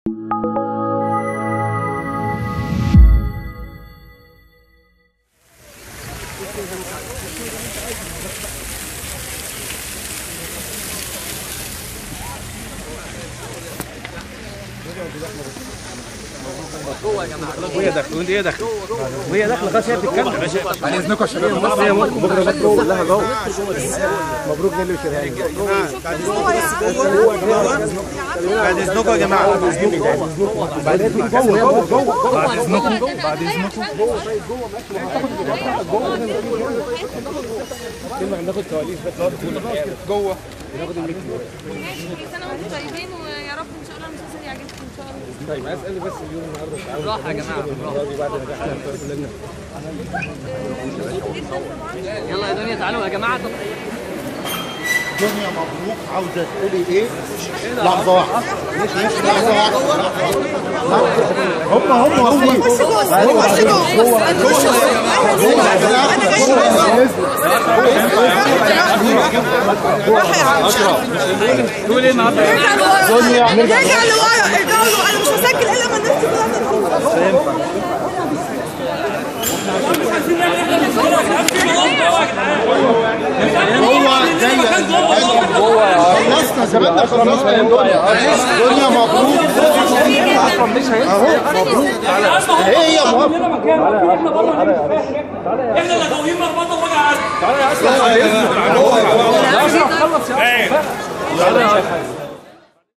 وهي داخله وهي داخله وهي داخله خلاص هي بتتكلم بعد اذنكم يا شباب بس هي ممكن بكره بكره لها جوه مبروك نيلي وشريهان بعد اذنكم يا جماعه بعد اذنك جوه جوه جوه بعد اذنكم بعد اذنكم كلمه ناخد كواليس بس جوه ماشي كل سنه وانتم طيبين ويا رب ان شاء الله المسلسل يعجبكم ان شاء الله طيب عايز اسال بس اليوم النهارده تعالوا بالراحه يا جماعه بالراحه بعد نجاح كلنا يلا يا دنيا تعالوا يا جماعه طب دنيا مبروك عاوزه تقولي ايه لحظه واحده مش مش لحظه واحده هم هم واقفين تقول ايه النهارده ارجع لورا ارجعوا لورا انا مش هسجل الا لما الناس تكون هو جاي خلصنا زماننا خلصنا دنيا مبروك اهو مبروك ايه هي مبروك احنا اللي قويين مربطه وجع عارف تعالى يا اشرف تعالى يا اشرف خلص يا اشرف تعالى يا اشرف